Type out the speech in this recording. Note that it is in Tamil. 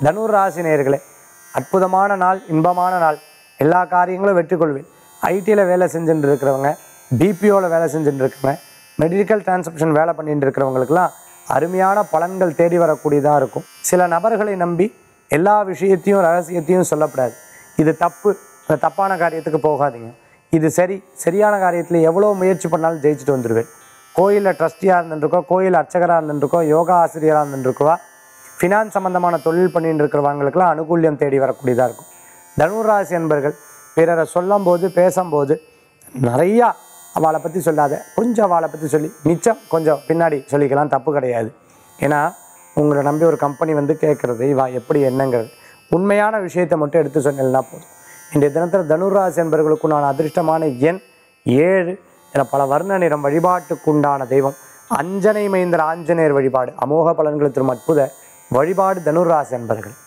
தனுர் ராசி நேயர்களே அற்புதமான நாள் இன்பமான நாள் எல்லா காரியங்களும் வெற்றி கொள்வேன் ஐடியில் வேலை செஞ்சுட்டு இருக்கிறவங்க பிபிஓவில் வேலை செஞ்சுட்டு இருக்கிறவங்க மெடிக்கல் டிரான்ஸ்மிஷன் வேலை பண்ணிட்டு இருக்கிறவங்களுக்கெல்லாம் அருமையான பலன்கள் தேடி வரக்கூடியதாக இருக்கும் சில நபர்களை நம்பி எல்லா விஷயத்தையும் ரகசியத்தையும் சொல்லக்கூடாது இது தப்பு இந்த தப்பான காரியத்துக்கு போகாதீங்க இது சரி சரியான காரியத்தில் எவ்வளோ முயற்சி பண்ணாலும் ஜெயிச்சுட்டு வந்துடுவேன் கோயிலில் ட்ரஸ்டியாக இருந்துருக்கோ கோயில் அர்ச்சகராக இருந்துருக்கோ யோகா ஆசிரியராக இருந்துருக்கோவா ஃபினான்ஸ் சம்மந்தமான தொழில் பண்ணிட்டு இருக்கிறவங்களுக்கெல்லாம் அனுகூல்யம் தேடி வரக்கூடியதாக இருக்கும் தனுராசி என்பர்கள் பிறரை சொல்லும்போது பேசும்போது நிறையா அவளை பற்றி சொல்லாத கொஞ்சம் அவளை பற்றி சொல்லி மிச்சம் கொஞ்சம் பின்னாடி சொல்லிக்கலாம் தப்பு கிடையாது ஏன்னா உங்களை நம்பி ஒரு கம்பெனி வந்து கேட்குறது இவா எப்படி என்னங்கிறது உண்மையான விஷயத்தை மட்டும் எடுத்து சொன்னீங்கன்னா போதும் இன்றைய தினத்தில் தனுராசி என்பவர்களுக்கு நான் அதிர்ஷ்டமான எண் ஏழு என பல வர்ண நிறம் வழிபாட்டுக்குண்டான தெய்வம் அஞ்சனை மைந்தர் ஆஞ்சநேயர் வழிபாடு அமோக பலன்களை தரும் அற்புத வழிபாடு தனுராசி என்பர்கள்